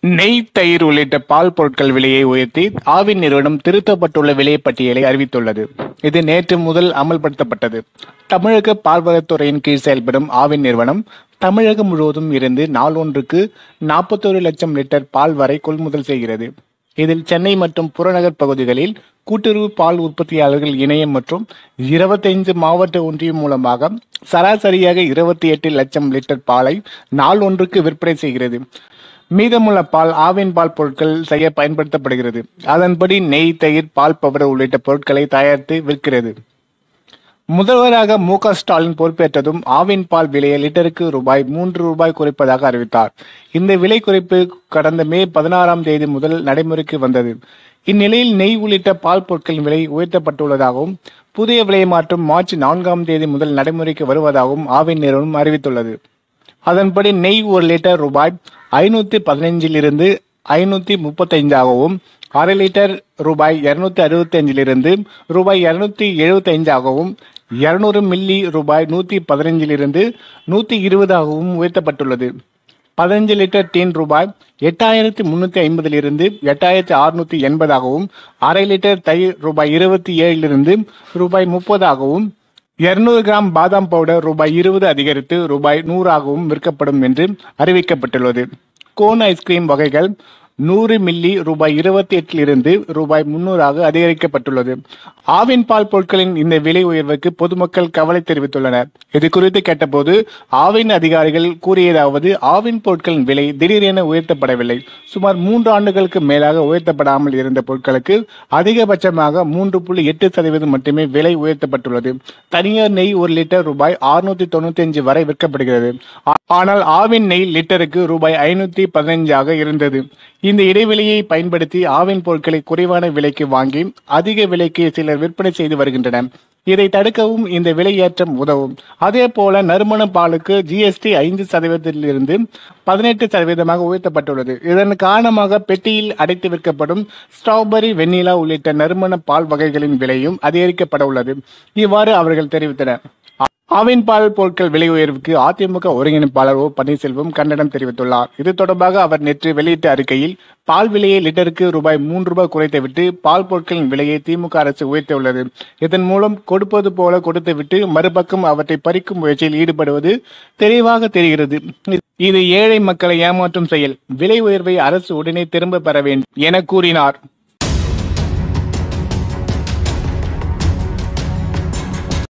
நெய் தயிர் உள்ளிட்ட பால் பொருட்கள் விலையை உயர்த்தி ஆவின் நிறுவனம் திருத்தப்பட்டுள்ள விலை பட்டியலை அறிவித்துள்ளது இது நேற்று முதல் அமல்படுத்தப்பட்டது தமிழக பால்வளத்துறையின் கீழ் செயல்படும் ஆவின் நிறுவனம் தமிழகம் முழுவதும் இருந்து நாளொன்றுக்கு நாற்பத்தொரு லட்சம் லிட்டர் பால் வரை கொள்முதல் செய்கிறது இதில் சென்னை மற்றும் புறநகர் பகுதிகளில் கூட்டுறவு பால் உற்பத்தியாளர்கள் இணையம் மற்றும் இருபத்தைந்து மாவட்ட ஒன்றியம் மூலமாக சராசரியாக இருபத்தி எட்டு லட்சம் லிட்டர் பாலை நாள் ஒன்றுக்கு விற்பனை செய்கிறது மீதமுள்ள பால் ஆவின் பால் பொருட்கள் செய்ய பயன்படுத்தப்படுகிறது அதன்படி நெய் தயிர் பால் பவுடர் உள்ளிட்ட பொருட்களை தயாரித்து விற்கிறது முதல்வராக மு க ஸ்டாலின் பொறுப்பேற்றதும் ஆவின் பால் விலையை லிட்டருக்கு ரூபாய் மூன்று ரூபாய் குறைப்பதாக அறிவித்தார் இந்த விலை குறைப்பு கடந்த மே பதினாறாம் தேதி முதல் நடைமுறைக்கு வந்தது இந்நிலையில் நெய் உள்ளிட்ட பால் பொருட்களின் விலை உயர்த்தப்பட்டுள்ளதாகவும் புதிய விலை மாற்றம் மார்ச் நான்காம் தேதி முதல் நடைமுறைக்கு வருவதாகவும் ஆவின் நிறுவனம் அறிவித்துள்ளது அதன்படி நெய் ஒரு லிட்டர் ரூபாய் ஐநூத்தி பதினைஞ்சிலிருந்து ஐநூத்தி முப்பத்தைந்தாகவும் அரை லிட்டர் ரூபாய் இருநூத்தி அறுபத்தி அஞ்சிலிருந்து ரூபாய் இருநூத்தி எழுபத்தி ஐந்தாகவும் இருநூறு மில்லி ரூபாய் நூத்தி பதினைஞ்சிலிருந்து நூத்தி இருபதாகவும் உயர்த்தப்பட்டுள்ளது பதினஞ்சு லிட்டர் டீன் ரூபாய் எட்டாயிரத்தி முன்னூத்தி ஐம்பதிலிருந்து எட்டாயிரத்தி அறுநூத்தி எண்பதாகவும் அரை லிட்டர் தயிர் ரூபாய் இருபத்தி ஏழிலிருந்து ரூபாய் முப்பதாகவும் இருநூறு கிராம் பாதாம் பவுடர் ரூபாய் இருபது அதிகரித்து ரூபாய் நூறாகவும் விற்கப்படும் என்று அறிவிக்கப்பட்டுள்ளது கோன் ஐஸ்கிரீம் வகைகள் நூறு மில்லி ரூபாய் இருபத்தி எட்டிலிருந்து ரூபாய் முன்னூறாக அதிகரிக்கப்பட்டுள்ளது ஆவின் பால் பொருட்களின் இந்த விலை உயர்வுக்கு பொதுமக்கள் கவலை தெரிவித்துள்ளனர் இது குறித்து கேட்டபோது ஆவின் அதிகாரிகள் கூறியதாவது ஆவின் பொருட்களின் விலை திடீரென உயர்த்தப்படவில்லை சுமார் மூன்று ஆண்டுகளுக்கு மேலாக உயர்த்தப்படாமல் இருந்த பொருட்களுக்கு அதிகபட்சமாக மூன்று புள்ளி எட்டு சதவீதம் மட்டுமே விலை உயர்த்தப்பட்டுள்ளது தனியார் நெய் ஒரு லிட்டர் ரூபாய் அறுநூத்தி தொண்ணூத்தி அஞ்சு வரை விற்கப்படுகிறது ஆ- ஆனால் ஆவின் நெய் லிட்டருக்கு ரூபாய் ஐநூத்தி பதினைஞ்சாக இருந்தது இந்த இடைவெளியை பயன்படுத்தி ஆவின் பொருட்களை குறைவான விலைக்கு வாங்கி அதிக விலைக்கு சிலர் விற்பனை செய்து வருகின்றனர் இதை தடுக்கவும் இந்த விலை ஏற்றம் உதவும் அதே போல நறுமண பாலுக்கு ஜிஎஸ்டி ஐந்து சதவீதத்திலிருந்து பதினெட்டு சதவீதமாக உயர்த்தப்பட்டுள்ளது இதன் காரணமாக பெட்டியில் அடைத்து விற்கப்படும் ஸ்ட்ராபெரி வெண்ணிலா உள்ளிட்ட நறுமண பால் வகைகளின் விலையும் அதிகரிக்கப்பட உள்ளது இவ்வாறு அவர்கள் தெரிவித்தனர் ஆவின் பால் பொருட்கள் விலை உயர்வுக்கு அதிமுக ஒருங்கிணைப்பாளர் ஓ பன்னீர்செல்வம் கண்டனம் தெரிவித்துள்ளார் இது தொடர்பாக அவர் நேற்று வெளியிட்ட அறிக்கையில் பால் விலையை லிட்டருக்கு ரூபாய் மூன்று ரூபாய் குறைத்துவிட்டு பால் பொருட்களின் விலையை திமுக அரசு உயர்த்தியுள்ளது இதன் மூலம் கொடுப்பது போல கொடுத்துவிட்டு மறுபக்கம் அவற்றை பறிக்கும் முயற்சியில் ஈடுபடுவது தெளிவாக தெரிகிறது இது ஏழை மக்களை ஏமாற்றும் செயல் விலை உயர்வை அரசு உடனே திரும்ப பெற வேண்டும் என கூறினார்